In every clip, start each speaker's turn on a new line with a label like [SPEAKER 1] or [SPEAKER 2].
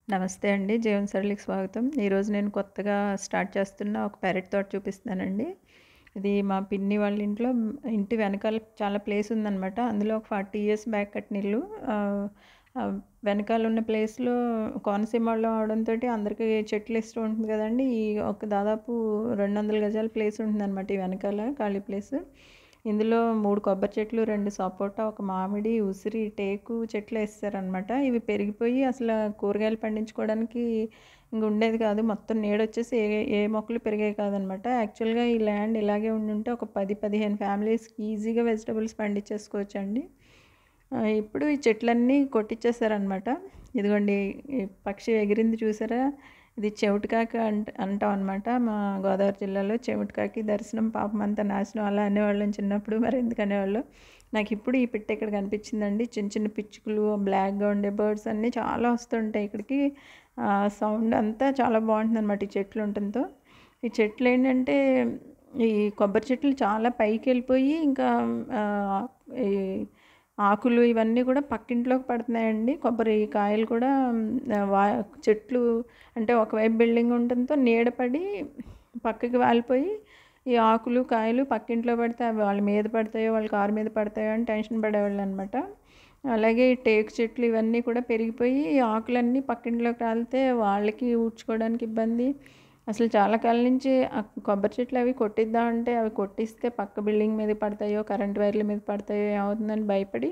[SPEAKER 1] నమస్తే అండి జీవన్ సరళికి స్వాగతం ఈరోజు నేను కొత్తగా స్టార్ట్ చేస్తున్న ఒక పెరట్ తోట చూపిస్తానండి ఇది మా పిన్ని వాళ్ళ ఇంట్లో ఇంటి వెనకాల చాలా ప్లేస్ ఉందన్నమాట అందులో ఒక ఫార్టీ ఇయర్స్ బ్యాక్ కట్టిన ఇల్లు ఆ, ఆ వెనకాల ఉన్న ప్లేస్లో కోనసీమ వాళ్ళు అవడంతో అందరికీ చెట్లు ఇష్టం ఉంటుంది కదండి ఈ ఒక దాదాపు రెండు వందల గజాల ప్లేస్ ఉంటుందన్నమాట ఈ వెనకాల ఖాళీ ప్లేస్ ఇందులో మూడు కొబ్బరి చెట్లు రెండు సపోటా ఒక మామిడి ఉసిరి టేకు చెట్లు వేస్తారనమాట ఇవి పెరిగిపోయి అసలు కూరగాయలు పండించుకోవడానికి ఇంక ఉండేది కాదు మొత్తం నీడ వచ్చేసి ఏ ఏ మొక్కలు పెరిగాయి కాదనమాట యాక్చువల్గా ఈ ల్యాండ్ ఇలాగే ఉండుంటే ఒక పది పదిహేను ఫ్యామిలీస్కి ఈజీగా వెజిటబుల్స్ పండించేసుకోవచ్చండి ఆ, ఇప్పుడు ఈ చెట్లన్నీ కొట్టించేసారనమాట ఇదిగోండి ఈ పక్షి ఎగిరింది చూసారా ఇది చెవిటికాకి అంట అంటాం అనమాట మా గోదావరి జిల్లాలో చెవిటికాకి దర్శనం పాపం అంతా నాశనం అలా అనేవాళ్ళం చిన్నప్పుడు మరి ఎందుకు అనేవాళ్ళు నాకు ఇప్పుడు ఈ పిట్ట ఇక్కడ కనిపించిందండి చిన్న చిన్న పిచ్చుకలు బ్లాక్గా ఉండే బర్డ్స్ అన్నీ చాలా వస్తుంటాయి ఇక్కడికి సౌండ్ అంతా చాలా బాగుంటుంది అనమాట ఈ చెట్లు ఉండటంతో ఈ చెట్లు ఏంటంటే ఈ కొబ్బరి చెట్లు చాలా పైకి వెళ్ళిపోయి ఇంకా ఆ, ఈ ఆకులు ఇవన్నీ కూడా పక్కింట్లోకి పడుతున్నాయండి కొబ్బరి కాయలు కూడా మ్, వా చెట్లు అంటే ఒకవైపు బిల్డింగ్ ఉండటంతో నీడపడి పక్కకి వాలిపోయి ఈ ఆకులు కాయలు పక్కింట్లో పడితే అవి వాళ్ళ మీద పడతాయో వాళ్ళ కారు మీద పడతాయో అని టెన్షన్ పడేవాళ్ళు అనమాట అలాగే ఈ టేకు చెట్లు ఇవన్నీ కూడా పెరిగిపోయి ఈ ఆకులన్నీ పక్కింట్లోకి రాలితే వాళ్ళకి ఊడ్చుకోవడానికి ఇబ్బంది అసలు చాలా కాలం నుంచి ఆ కొబ్బరి చెట్లు అవి కొట్టిద్దామంటే అవి కొట్టిస్తే పక్క బిల్డింగ్ మీద పడతాయో కరెంట్ వైర్ల మీద పడతాయో ఏమవుతుందని భయపడి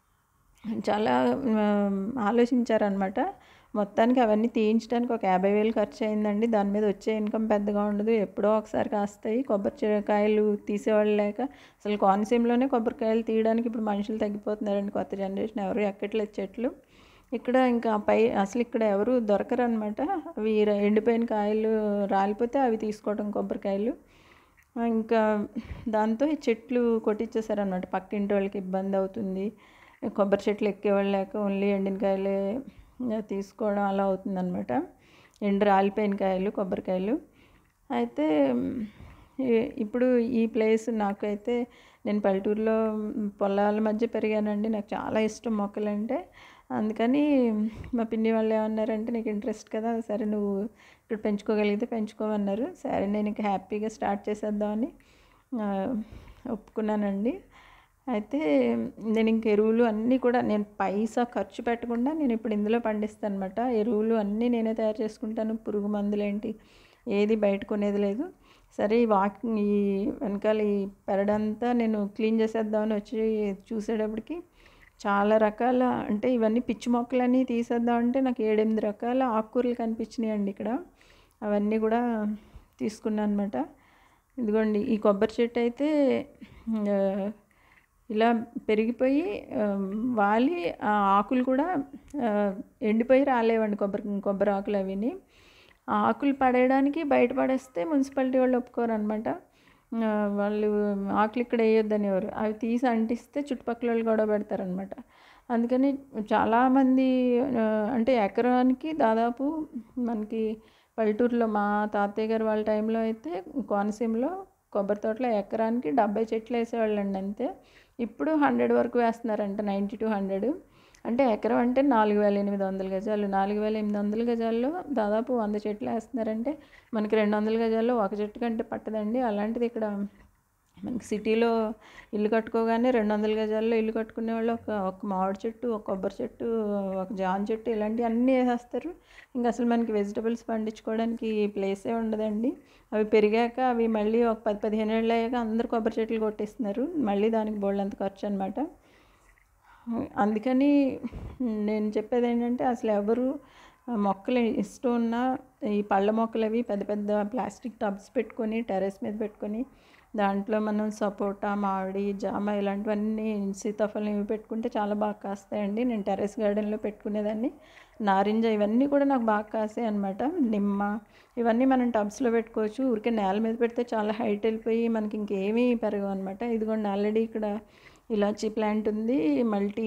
[SPEAKER 1] చాలా ఆలోచించారనమాట మొత్తానికి అవన్నీ తీయించడానికి ఒక యాభై వేలు ఖర్చు అయిందండి దాని మీద వచ్చే ఇన్కమ్ పెద్దగా ఉండదు ఎప్పుడో ఒకసారి కాస్తాయి కొబ్బరి చె- కాయలు తీసేవాళ్ళు లేక అసలు కోనసీమలోనే కొబ్బరికాయలు తీయడానికి ఇప్పుడు మనుషులు తగ్గిపోతున్నారండి కొత్త జనరేషన్ ఎవరు ఎక్కట్లేదు చెట్లు ఇక్కడ ఇంకా పై అసలు ఇక్కడ ఎవరు దొరకరు అనమాట అవి ర- ఎండిపోయిన కాయలు రాలిపోతే అవి తీసుకోవడం కొబ్బరికాయలు ఇంకా దాంతో ఈ చెట్లు కొట్టించేసారనమాట పక్కింటి వాళ్ళకి ఇబ్బంది అవుతుంది కొబ్బరి చెట్లు ఎక్కేవాళ్ళు లేక ఓన్లీ ఎండిన కాయలే తీసుకోవడం అలా అవుతుందన్నమాట ఎండు రాలిపోయిన కాయలు కొబ్బరికాయలు అయితే ఈ- ఇప్పుడు ఈ ప్లేస్ నాకైతే నేను పల్లెటూరులో పొలాల మధ్య పెరిగానండి నాకు చాలా ఇష్టం మొక్కలంటే అందుకని మా పిన్ని వాళ్ళు ఏమన్నారంటే నీకు ఇంట్రెస్ట్ కదా సరే నువ్వు ఇక్కడ పెంచుకోగలిగితే పెంచుకోమన్నారు సరే నేను ఇంకా హ్యాపీగా స్టార్ట్ చేసేద్దామని ఆ, ఒప్పుకున్నానండి అయితే నేను ఇంక ఎరువులు అన్నీ కూడా నేను పైసా ఖర్చు పెట్టకుండా నేను ఇప్పుడు ఇందులో పండిస్తాను అనమాట ఎరువులు అన్నీ నేనే తయారు చేసుకుంటాను పురుగు మందులు ఏంటి ఏది బయట కొనేది లేదు సరే ఈ వాకింగ్ ఈ వెనకాల ఈ పెరడంతా నేను క్లీన్ చేసేద్దామని వచ్చి చూసేటప్పటికి చాలా రకాల అంటే ఇవన్నీ పిచ్చి మొక్కలన్నీ తీసేద్దామంటే నాకు ఏడెనిమిది రకాల ఆకుకూరలు కనిపించినాయి అండి ఇక్కడ అవన్నీ కూడా తీసుకున్నాను అనమాట ఇదిగోండి ఈ కొబ్బరి చెట్టు అయితే ఆ, ఇలా పెరిగిపోయి ఆ, వాలి ఆ ఆకులు కూడా ఆ, ఎండిపోయి రాలేవండి కొబ్బరి కొబ్బరి ఆకులు అవిని ఆ ఆకులు పడేయడానికి బయట పడేస్తే మున్సిపాలిటీ వాళ్ళు ఒప్పుకోరు అనమాట వాళ్ళు ఆకులు ఇక్కడ వేయొద్దని ఎవరు అవి తీసి అంటిస్తే చుట్టుపక్కల వాళ్ళు గొడవ పెడతారనమాట అందుకని చాలామంది ఆ, అంటే ఎకరానికి దాదాపు మనకి పల్లెటూరులో మా తాతయ్య గారు వాళ్ళ టైంలో అయితే కోనసీమలో కొబ్బరి తోటలో ఎకరానికి డెబ్బై చెట్లు వేసేవాళ్ళండి అంతే ఇప్పుడు హండ్రెడ్ వరకు వేస్తున్నారంట నైంటీ టు హండ్రెడ్ అంటే ఎకరం అంటే నాలుగు వేల ఎనిమిది వందల గజాలు నాలుగు వేల ఎనిమిది వందల గజాల్లో దాదాపు వంద చెట్లు వేస్తున్నారంటే మనకి రెండు వందల గజాల్లో ఒక చెట్టు కంటే పట్టదండి అలాంటిది ఇక్కడ మనకి సిటీలో ఇల్లు కట్టుకోగానే రెండు వందల గజాల్లో ఇల్లు కట్టుకునే వాళ్ళు ఒక ఒక మామిడి చెట్టు ఒక కొబ్బరి చెట్టు ఒక జామ చెట్టు ఇలాంటివి అన్నీ వేసేస్తారు ఇంకా అసలు మనకి వెజిటబుల్స్ పండించుకోవడానికి ప్లేసే ఉండదండి అవి పెరిగాక అవి మళ్ళీ ఒక పది పదిహేను ఏళ్ళు అయ్యాక అందరు కొబ్బరి చెట్లు కొట్టేస్తున్నారు మళ్ళీ దానికి బోళ్ళంత ఖర్చు అనమాట అందుకని నేను చెప్పేది ఏంటంటే అసలు ఎవరు మొక్కలు ఇష్టం ఉన్న ఈ పళ్ళ మొక్కలు అవి పెద్ద పెద్ద ప్లాస్టిక్ టబ్స్ పెట్టుకొని టెర్రస్ మీద పెట్టుకొని దాంట్లో మనం సపోటా మామిడి జామ ఇలాంటివన్నీ సీతాఫలం ఇవి పెట్టుకుంటే చాలా బాగా కాస్తాయండి నేను టెర్రస్ గార్డెన్లో పెట్టుకునేదాన్ని నారింజ ఇవన్నీ కూడా నాకు బాగా కాసాయి అనమాట నిమ్మ ఇవన్నీ మనం టబ్స్లో పెట్టుకోవచ్చు ఊరికే నేల మీద పెడితే చాలా హైట్ వెళ్ళిపోయి మనకి ఇంకేమీ పెరగవు అనమాట ఇదిగోండి ఆల్రెడీ ఇక్కడ ఇలాచీ ప్లాంట్ ఉంది మల్టీ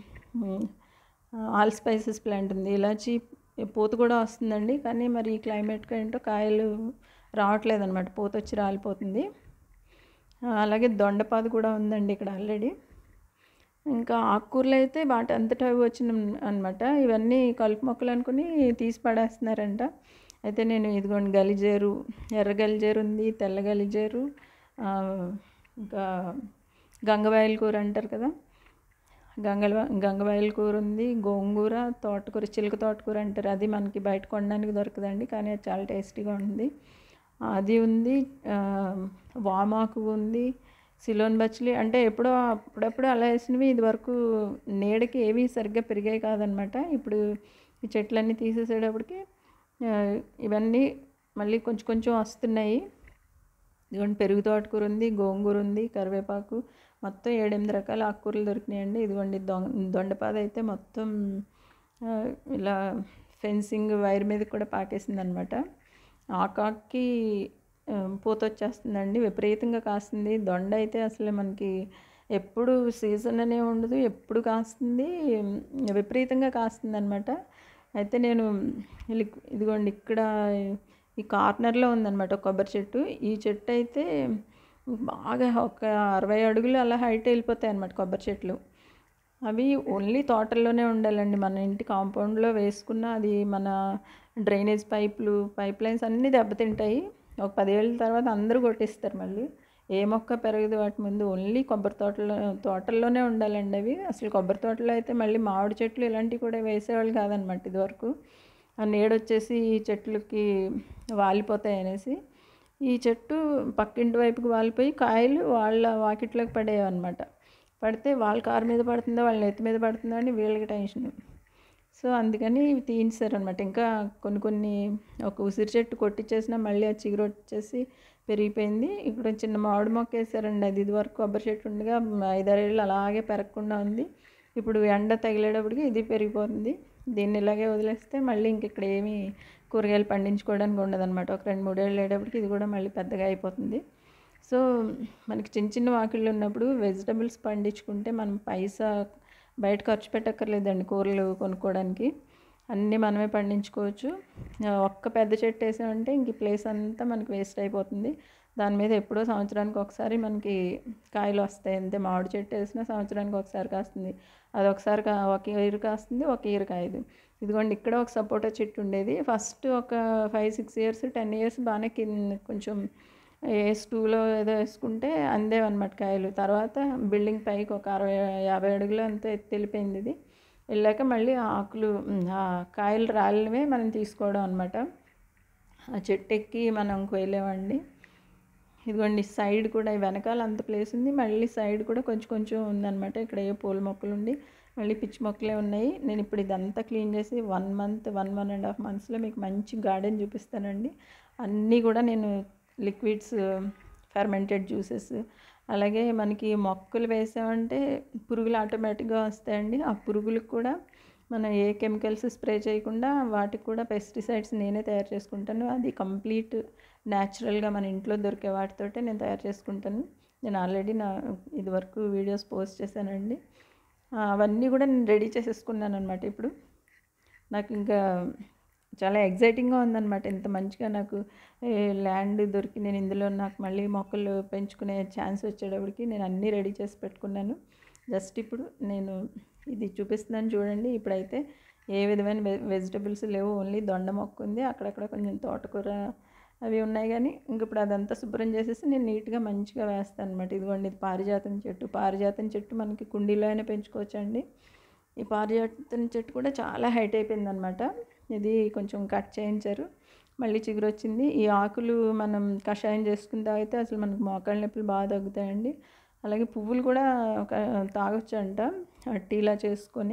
[SPEAKER 1] ఆల్ స్పైసెస్ ప్లాంట్ ఉంది ఇలాచీ పూత కూడా వస్తుందండి కానీ మరి ఈ క్లైమేట్కి ఏంటో కాయలు రావట్లేదు అనమాట పూత వచ్చి రాలిపోతుంది ఆ, అలాగే దొండపాదు కూడా ఉందండి ఇక్కడ ఆల్రెడీ ఇంకా ఆకుకూరలు అయితే వాటి అంతటా అవి వచ్చిన అనమాట ఇవన్నీ కలుపు మొక్కలు అనుకుని తీసి పడేస్తున్నారంట అయితే నేను ఇదిగోండి గలిజేరు ఎర్ర గలిజేరు ఉంది తెల్ల గలిజేరు ఆ, ఇంకా గంగవాయల కూర అంటారు కదా గంగల గంగవాయల కూర ఉంది గోంగూర తోటకూర చిలుక తోటకూర అంటారు అది మనకి బయట కొనడానికి దొరకదండి కానీ అది చాలా టేస్టీగా ఉంది అది ఉంది ఆ, వామాకు ఉంది సిలోన్ బచ్చలి అంటే ఎప్పుడో అప్పుడప్పుడు అలా వేసినవి ఇది వరకు నీడకి ఏవి సరిగ్గా పెరిగాయి కాదనమాట ఇప్పుడు ఈ చెట్లన్నీ తీసేసేటప్పటికి ఆ, ఇవన్నీ మళ్ళీ కొంచెం కొంచెం వస్తున్నాయి ఇదిగోండి పెరుగు తోటకూర ఉంది గోంగూర ఉంది కరివేపాకు మొత్తం ఏడెనిమిది రకాల ఆకుకూరలు దొరికినాయండి ఇదిగోండి దొంగ దొండపాద అయితే మొత్తం ఆ, ఇలా ఫెన్సింగ్ వైర్ మీద కూడా పాకేసింది అనమాట ఆకాకి ఆ, పూత వచ్చేస్తుందండి విపరీతంగా కాస్తుంది దొండ అయితే అసలు మనకి ఎప్పుడు సీజన్ అనే ఉండదు ఎప్పుడు కాస్తుంది ఉమ్, విపరీతంగా కాస్తుంది అనమాట అయితే నేను ఇలి- ఇదిగోండి ఇక్కడ ఈ కార్నర్లో ఉందన్నమాట ఒక కొబ్బరి చెట్టు ఈ చెట్టు అయితే బాగా ఒక అరవై అడుగులు అలా హైట్ వెళ్ళిపోతాయి అన్నమాట కొబ్బరి చెట్లు అవి ఓన్లీ తోటల్లోనే ఉండాలండి మన ఇంటి కాంపౌండ్లో వేసుకున్న అది మన డ్రైనేజ్ పైపులు పైప్ లైన్స్ అన్నీ దెబ్బతింటాయి ఒక పదేళ్ళ తర్వాత అందరూ కొట్టేస్తారు మళ్ళీ ఏ మొక్క పెరగదు వాటి ముందు ఓన్లీ కొబ్బరి తోటలో తోటల్లోనే ఉండాలండి అవి అసలు కొబ్బరి తోటలో అయితే మళ్ళీ మామిడి చెట్లు ఇలాంటివి కూడా వేసేవాళ్ళు కాదనమాట ఇదివరకు ఆ నీడ వచ్చేసి ఈ చెట్లకి వాలిపోతాయి అనేసి ఈ చెట్టు పక్కింటి వైపుకి వాలిపోయి కాయలు వాళ్ళ వాకిట్లోకి పడేవి అనమాట పడితే వాళ్ళ కారు మీద పడుతుందో వాళ్ళ నెత్తి మీద పడుతుందో అని వీళ్ళకి టెన్షన్ సో అందుకని ఇవి తీయించారనమాట ఇంకా కొన్ని కొన్ని ఒక ఉసిరి చెట్టు కొట్టించేసినా మళ్ళీ ఆ చిగురు వచ్చేసి పెరిగిపోయింది ఇక్కడ చిన్న మామిడి మొక్క వేసారండి అది ఇది వరకు కొబ్బరి చెట్టు ఉండగా ఐదారేళ్ళు అలాగే పెరగకుండా ఉంది ఇప్పుడు ఎండ తగిలేటప్పటికి ఇది పెరిగిపోతుంది దీన్ని ఇలాగే వదిలేస్తే మళ్ళీ ఇంక ఇక్కడ ఏమీ కూరగాయలు పండించుకోవడానికి ఉండదన్నమాట ఒక రెండు మూడేళ్ళు అయ్యేటప్పటికి ఇది కూడా మళ్ళీ పెద్దగా అయిపోతుంది సో మనకి చిన్న చిన్న వాకిళ్ళు ఉన్నప్పుడు వెజిటబుల్స్ పండించుకుంటే మనం పైసా బయట ఖర్చు పెట్టక్కర్లేదండి కూరలు కొనుక్కోవడానికి అన్నీ మనమే పండించుకోవచ్చు ఆ, ఒక్క పెద్ద చెట్టు వేసామంటే ఇంక ఈ ప్లేస్ అంతా మనకి వేస్ట్ అయిపోతుంది దాని మీద ఎప్పుడో సంవత్సరానికి ఒకసారి మనకి కాయలు వస్తాయి అంతే మామిడి చెట్టు వేసినా సంవత్సరానికి ఒకసారి కాస్తుంది అది ఒకసారి కా ఒక ఇయర్ కాస్తుంది ఒక ఇయర్ కాయదు ఇదిగోండి ఇక్కడ ఒక సపోటా చెట్టు ఉండేది ఫస్ట్ ఒక five six years ten years బాగానే కింద కొంచెం ఏస్ టూలో ఏదో వేసుకుంటే అందేవన్నమాట కాయలు తర్వాత బిల్డింగ్ పైకి ఒక అరవై యాభై అడుగులు అంతా ఎత్తి వెళ్ళిపోయింది ఇది వెళ్ళాక మళ్ళీ ఆ ఆకులు ఉమ్, ఆ కాయలు రాలినవే మనం తీసుకోవడం అనమాట ఆ చెట్టు ఎక్కి మనం కోయలేమండి ఇదిగోండి సైడ్ కూడా ఈ వెనకాల అంత ప్లేస్ ఉంది మళ్ళీ సైడ్ కూడా కొంచెం కొంచెం ఉందన్నమాట ఇక్కడ ఏ పూల మొక్కలు ఉండి మళ్ళీ పిచ్చి మొక్కలే ఉన్నాయి నేను ఇప్పుడు ఇదంతా క్లీన్ చేసి one month one one and half మంత్స్లో మీకు మంచి గార్డెన్ చూపిస్తానండి అన్నీ కూడా నేను లిక్విడ్స్ ఫెర్మెంటెడ్ జ్యూసెస్ అలాగే మనకి మొక్కలు వేసామంటే పురుగులు ఆటోమేటిక్గా వస్తాయండి ఆ పురుగులకు కూడా మనం ఏ కెమికల్స్ స్ప్రే చేయకుండా వాటికి కూడా పెస్టిసైడ్స్ నేనే తయారు చేసుకుంటాను అది కంప్లీట్ న్యాచురల్గా మన ఇంట్లో దొరికే వాటితోటే నేను తయారు చేసుకుంటాను నేను ఆల్రెడీ నా ఇదివరకు వీడియోస్ పోస్ట్ చేశానండి ఆ, అవన్నీ కూడా నేను రెడీ చేసేసుకున్నాను అనమాట ఇప్పుడు నాకు ఇంకా చాలా ఎగ్జైటింగ్గా ఉందన్నమాట ఇంత మంచిగా నాకు ల్యాండ్ దొరికి నేను ఇందులో నాకు మళ్ళీ మొక్కలు పెంచుకునే ఛాన్స్ వచ్చేటప్పటికి నేను అన్నీ రెడీ చేసి పెట్టుకున్నాను జస్ట్ ఇప్పుడు నేను ఇది చూపిస్తున్నాను చూడండి ఇప్పుడైతే ఏ విధమైన వె వెజిటబుల్స్ లేవు ఓన్లీ దొండ మొక్క ఉంది అక్కడక్కడ కొంచెం తోటకూర అవి ఉన్నాయి కానీ ఇంక ఇప్పుడు అదంతా శుభ్రం చేసేసి నేను నీట్గా మంచిగా వేస్తాను అనమాట ఇదిగోండి ఇది పారిజాతం చెట్టు పారిజాతం చెట్టు మనకి కుండీలో అయినా పెంచుకోవచ్చండి ఈ పారిజాతం చెట్టు కూడా చాలా హైట్ అయిపోయింది అనమాట ఇది కొంచెం కట్ చేయించారు మళ్ళీ చిగురు వచ్చింది ఈ ఆకులు మనం కషాయం చేసుకుని తాగితే అసలు మనకు మోకాళ్ళ నొప్పులు బాగా తగ్గుతాయండి అలాగే పువ్వులు కూడా ఒక తాగొచ్చు అంట టీలా చేసుకొని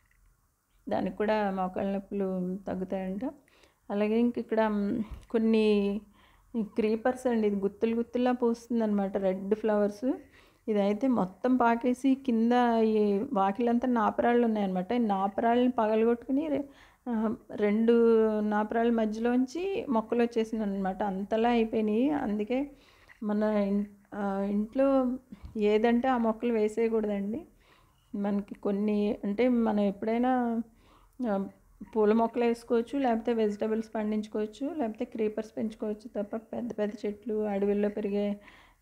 [SPEAKER 1] దానికి కూడా మోకాళ్ళ నొప్పులు తగ్గుతాయంట అలాగే ఇంక ఇక్కడ మ్, కొన్ని క్రీపర్స్ అండి ఇది గుత్తులు గుత్తుల్లా పూస్తుంది అనమాట రెడ్ ఫ్లవర్స్ ఇదైతే మొత్తం పాకేసి కింద ఈ వాకిలంతా నాపరాళ్ళు ఉన్నాయన్నమాట ఈ నాపరాళ్ళని పగలగొట్టుకుని రె- ఆ, రెండు నాపరాళ్ళ మధ్యలోంచి మొక్కలు వచ్చేసింది అనమాట అంతలా అయిపోయినాయి అందుకే మన ఇన్- ఆ, ఇంట్లో ఏదంటే ఆ మొక్కలు వేసేయకూడదండి మనకి కొన్ని అంటే మనం ఎప్పుడైనా ఆ, పూల మొక్కలు వేసుకోవచ్చు లేకపోతే వెజిటబుల్స్ పండించుకోవచ్చు లేకపోతే క్రీపర్స్ పెంచుకోవచ్చు తప్ప పెద్ద పెద్ద చెట్లు అడవిలో పెరిగే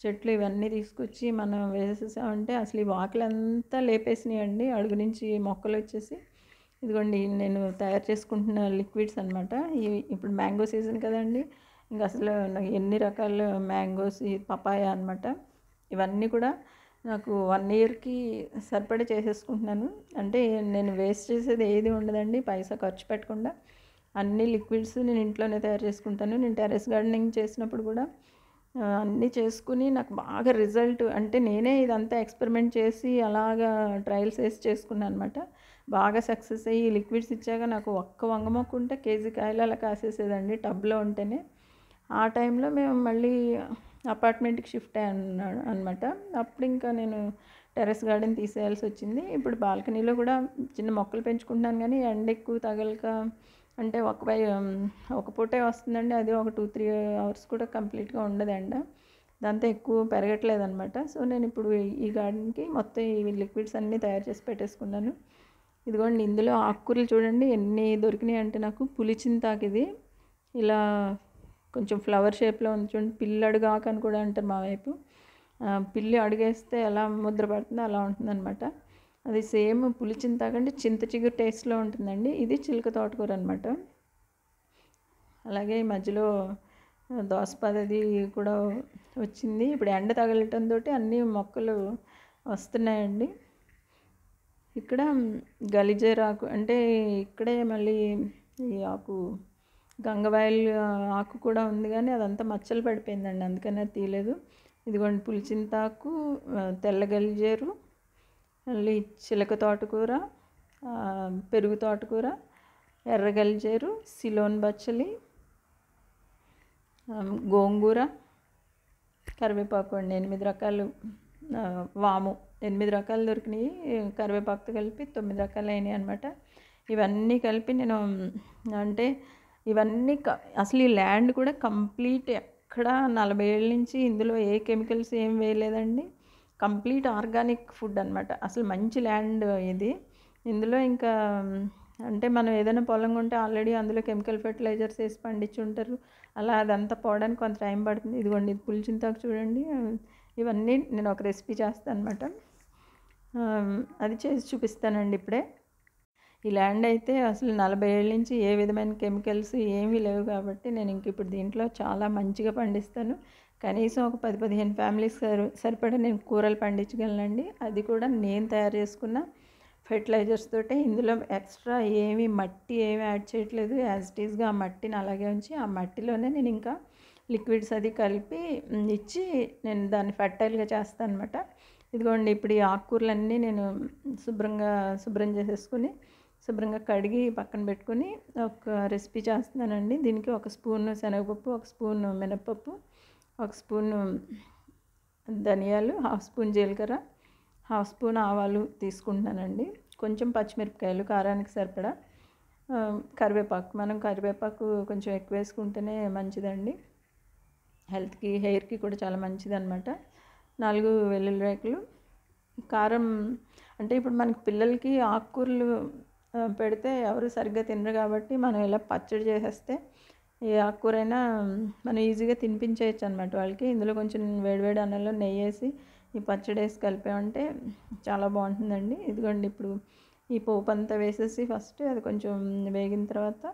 [SPEAKER 1] చెట్లు ఇవన్నీ తీసుకొచ్చి మనం వేసేసామంటే అసలు ఈ వాకిలంతా లేపేసినాయండి అడుగు నుంచి మొక్కలు వచ్చేసి ఇదిగోండి నేను తయారు చేసుకుంటున్న లిక్విడ్స్ అనమాట ఇవి ఇప్పుడు మ్యాంగో సీజన్ కదండి ఇంకా అసలు నాకు ఎన్ని రకాల మ్యాంగోస్ ఈ పపాయ అనమాట ఇవన్నీ కూడా నాకు వన్ ఇయర్కి సరిపడే చేసేసుకుంటున్నాను అంటే నేను వేస్ట్ చేసేది ఏది ఉండదండి పైసా ఖర్చు పెట్టకుండా అన్ని లిక్విడ్స్ నేను ఇంట్లోనే తయారు చేసుకుంటాను నేను టెరెస్ గార్డెనింగ్ చేసినప్పుడు కూడా ఆ, అన్నీ చేసుకుని నాకు బాగా రిజల్ట్ అంటే నేనే ఇదంతా ఎక్స్పెరిమెంట్ చేసి అలాగా ట్రయల్స్ వేసి చేసుకున్నాను అనమాట బాగా సక్సెస్ అయ్యి లిక్విడ్స్ ఇచ్చాక నాకు ఒక్క వంగ మొక్క ఉంటే కేజీ కాయలు అలా కాసేసేదండి టబ్లో ఉంటేనే ఆ టైంలో మేము మళ్ళీ అపార్ట్మెంట్కి షిఫ్ట్ అయ్యాను అనమాట అప్పుడు ఇంకా నేను టెర్రస్ గార్డెన్ తీసేయాల్సి వచ్చింది ఇప్పుడు బాల్కనీలో కూడా చిన్న మొక్కలు పెంచుకుంటున్నాను కానీ ఎండ ఎక్కువ తగలక అంటే ఒక వై ఒక పూటే వస్తుందండి అది ఒక టూ త్రీ అవర్స్ కూడా కంప్లీట్గా ఉండదు ఎండ దాంతో ఎక్కువ పెరగట్లేదు అనమాట సో నేను ఇప్పుడు ఈ గార్డెన్కి మొత్తం ఈ లిక్విడ్స్ అన్నీ తయారు చేసి పెట్టేసుకున్నాను ఇదిగోండి ఇందులో ఆకుకూరలు చూడండి ఎన్ని దొరికినాయి అంటే నాకు పులిచింతాకు ఇది ఇలా కొంచెం ఫ్లవర్ షేప్లో ఉంది చూడండి పిల్లి అడుగు ఆకు అని కూడా అంటారు మా వైపు ఆ, పిల్లి అడుగేస్తే ఎలా ముద్ర పడుతుందో అలా ఉంటుందన్నమాట అది సేమ్ పులిచింతాకు అంటే చింత చిగురు టేస్ట్లో ఉంటుందండి ఇది చిలుక తోటకూర అనమాట అలాగే ఈ మధ్యలో దోసపాదది కూడా వచ్చింది ఇప్పుడు ఎండ తగలటంతో అన్ని మొక్కలు వస్తున్నాయండి ఇక్కడ గలిజేర్ ఆకు అంటే ఇక్కడే మళ్ళీ ఈ ఆకు గంగవాయల్ ఆకు కూడా ఉంది కానీ అదంతా మచ్చలు పడిపోయిందండి అందుకని అది తీయలేదు ఇదిగోండి పులిచింతాకు ఆ, తెల్ల గలిజేరు మళ్ళీ చిలక తోటకూర ఆ, పెరుగు తోటకూర ఎర్ర గలిజేరు సిలోన్ బచ్చలి ఆ, గోంగూర కరివేపాకు అండి ఎనిమిది రకాలు ఆ, వాము ఎనిమిది రకాలు దొరికినాయి కరివేపాకుతో కలిపి తొమ్మిది రకాలు అయినాయి అనమాట ఇవన్నీ కలిపి నేను అంటే ఇవన్నీ క- అసలు ఈ ల్యాండ్ కూడా కంప్లీట్ ఎక్కడ నలభై ఏళ్ళ నుంచి ఇందులో ఏ కెమికల్స్ ఏం వేయలేదండి కంప్లీట్ ఆర్గానిక్ ఫుడ్ అనమాట అసలు మంచి ల్యాండ్ ఇది ఇందులో ఇంకా అంటే మనం ఏదైనా పొలం కొంటే ఆల్రెడీ అందులో కెమికల్ ఫెర్టిలైజర్స్ వేసి పండించి ఉంటారు అలా అదంతా పోవడానికి కొంత టైం పడుతుంది ఇదిగోండి ఇది పులిచింతాకు చూడండి ఇవన్నీ నేను ఒక రెసిపీ చేస్తాను అనమాట అది చేసి చూపిస్తానండి ఇప్పుడే ఈ ల్యాండ్ అయితే అసలు నలభై ఏళ్ళ నుంచి ఏ విధమైన కెమికల్స్ ఏమీ లేవు కాబట్టి నేను ఇంక ఇప్పుడు దీంట్లో చాలా మంచిగా పండిస్తాను కనీసం ఒక పది పదిహేను ఫ్యామిలీస్ సరి సరిపడా నేను కూరలు పండించగలనండి అది కూడా నేను తయారు చేసుకున్న ఫెర్టిలైజర్స్ తోటే ఇందులో ఎక్స్ట్రా ఏమీ మట్టి ఏమీ యాడ్ చేయట్లేదు యాజ్ ఇట్ ఈస్గా ఆ మట్టిని అలాగే ఉంచి ఆ మట్టిలోనే నేను ఇంకా లిక్విడ్స్ అది కలిపి మ్, ఇచ్చి నేను దాన్ని ఫర్టైల్గా చేస్తాను అనమాట ఇదిగోండి ఇప్పుడు ఈ ఆకుకూరలన్నీ నేను శుభ్రంగా శుభ్రం చేసేసుకుని శుభ్రంగా కడిగి పక్కన పెట్టుకుని ఒక రెసిపీ చేస్తున్నానండి దీనికి ఒక స్పూన్ శనగపప్పు ఒక స్పూన్ మినపప్పు ఒక స్పూన్ ధనియాలు హాఫ్ స్పూన్ జీలకర్ర హాఫ్ స్పూన్ ఆవాలు తీసుకుంటున్నానండి కొంచెం పచ్చిమిరపకాయలు కారానికి సరిపడా ఆ, కరివేపాకు మనం కరివేపాకు కొంచెం ఎక్కువ వేసుకుంటేనే మంచిదండి హెల్త్కి హెయిర్కి కూడా చాలా మంచిది అనమాట నాలుగు వెల్లుల్లి రేకులు కారం అంటే ఇప్పుడు మనకి పిల్లలకి ఆకుకూరలు ఆ, పెడితే ఎవరు సరిగ్గా తినరు కాబట్టి మనం ఇలా పచ్చడి చేసేస్తే ఏ ఆకుకూరైనా మనం ఈజీగా తినిపించేయచ్చు అనమాట వాళ్ళకి ఇందులో కొంచెం వేడివేడి అన్నంలో నెయ్యి వేసి ఈ పచ్చడి వేసి కలిపామంటే చాలా బాగుంటుందండి ఇదిగోండి ఇప్పుడు ఈ పోపు అంతా వేసేసి ఫస్ట్ అది కొంచెం వేగిన తర్వాత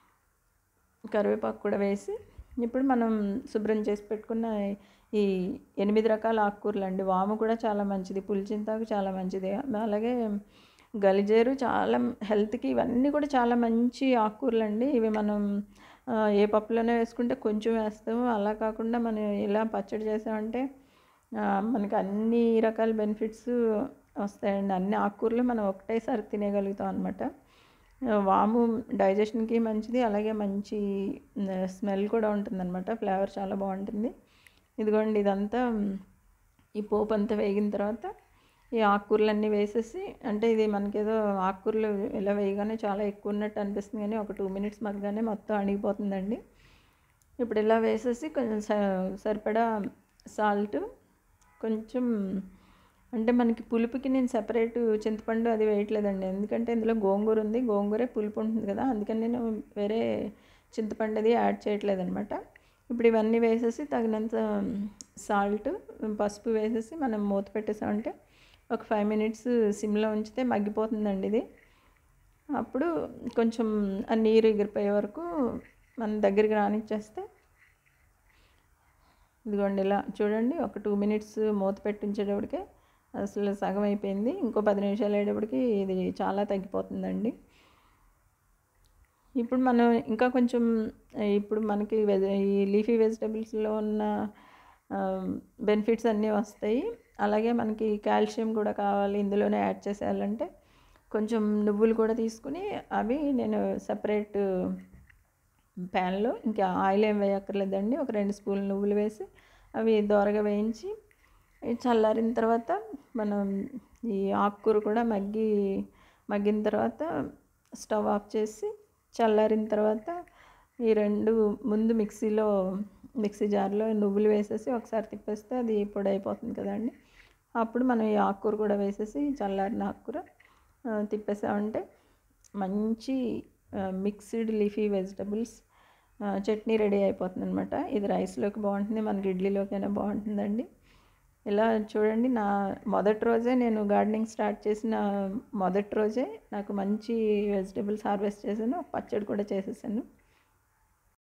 [SPEAKER 1] కరివేపాకు కూడా వేసి ఇప్పుడు మనం శుభ్రం చేసి పెట్టుకున్న ఈ ఎనిమిది రకాల ఆకుకూరలు అండి వాము కూడా చాలా మంచిది పులిచింతాకు చాలా మంచిది అలాగే గలిజేరు చాలా హెల్త్కి ఇవన్నీ కూడా చాలా మంచి ఆకుకూరలు అండి ఇవి మనం ఆ, ఏ పప్పులోనే వేసుకుంటే కొంచెం వేస్తాము అలా కాకుండా మనం ఇలా పచ్చడి చేసామంటే ఆ, మనకి అన్ని రకాల బెనిఫిట్స్ వస్తాయండి అన్ని ఆకుకూరలు మనం ఒకటేసారి తినేయగలుగుతాం అనమాట వాము డైజెషన్కి మంచిది అలాగే మంచి స్మెల్ కూడా ఉంటుందన్నమాట ఫ్లేవర్ చాలా బాగుంటుంది ఇదిగోండి ఇదంతా ఈ పోపు అంతా వేగిన తర్వాత ఈ ఆకుకూరలన్నీ వేసేసి అంటే ఇది మనకేదో ఆకుకూరలు ఇలా వేయగానే చాలా ఎక్కువ ఉన్నట్టు అనిపిస్తుంది కానీ ఒక టూ మినిట్స్ మగ్గగానే మొత్తం అణిగిపోతుందండి ఇప్పుడు ఇలా వేసేసి కొంచెం స- సరిపడా సాల్ట్ కొంచెం అంటే మనకి పులుపుకి నేను సెపరేట్ చింతపండు అది వేయట్లేదండి ఎందుకంటే ఇందులో గోంగూర ఉంది గోంగూరే పులుపు ఉంటుంది కదా అందుకని నేను వేరే చింతపండు అది యాడ్ చేయట్లేదు అనమాట ఇప్పుడు ఇవన్నీ వేసేసి తగినంత సాల్ట్ పసుపు వేసేసి మనం మూత పెట్టేసామంటే ఒక ఫైవ్ మినిట్స్ సిమ్లో ఉంచితే మగ్గిపోతుందండి ఇది అప్పుడు కొంచెం ఆ నీరు ఎగిరిపోయే వరకు మన దగ్గరికి రానిచ్చేస్తే ఇదిగోండి ఇలా చూడండి ఒక టూ మినిట్స్ మూత పెట్టించేటప్పటికే అసలు సగం అయిపోయింది ఇంకో పది నిమిషాలు అయ్యేటప్పటికి ఇది చాలా తగ్గిపోతుందండి ఇప్పుడు మనం ఇంకా కొంచెం ఇప్పుడు మనకి వెజ ఈ లీఫీ వెజిటబుల్స్లో ఉన్న బెనిఫిట్స్ అన్నీ వస్తాయి అలాగే మనకి కాల్షియం కూడా కావాలి ఇందులోనే యాడ్ చేసేయాలంటే కొంచెం నువ్వులు కూడా తీసుకుని అవి నేను సపరేట్ ప్యాన్లో ఇంకా ఆయిల్ ఏం వేయక్కర్లేదండి ఒక రెండు స్పూన్లు నువ్వులు వేసి అవి దోరగా వేయించి చల్లారిన తర్వాత మనం ఈ ఆకుకూర కూడా మగ్గి మగ్గిన తర్వాత స్టవ్ ఆఫ్ చేసి చల్లారిన తర్వాత ఈ రెండు ముందు మిక్సీలో మిక్సీ జార్లో నువ్వులు వేసేసి ఒకసారి తిప్పేస్తే అది పొడి అయిపోతుంది కదండి అప్పుడు మనం ఈ ఆకుకూర కూడా వేసేసి చల్లారిన ఆకుకూర తిప్పేసామంటే మంచి mixed leafy vegetables chutney ready అయిపోతుంది అనమాట ఇది రైస్లోకి బాగుంటుంది మనకి ఇడ్లీలోకైనా బాగుంటుందండి ఇలా చూడండి నా మొదటి రోజే నేను గార్డెనింగ్ స్టార్ట్ చేసిన మొదటి రోజే నాకు మంచి వెజిటబుల్స్ హార్వెస్ట్ చేశాను పచ్చడి కూడా చేసేసాను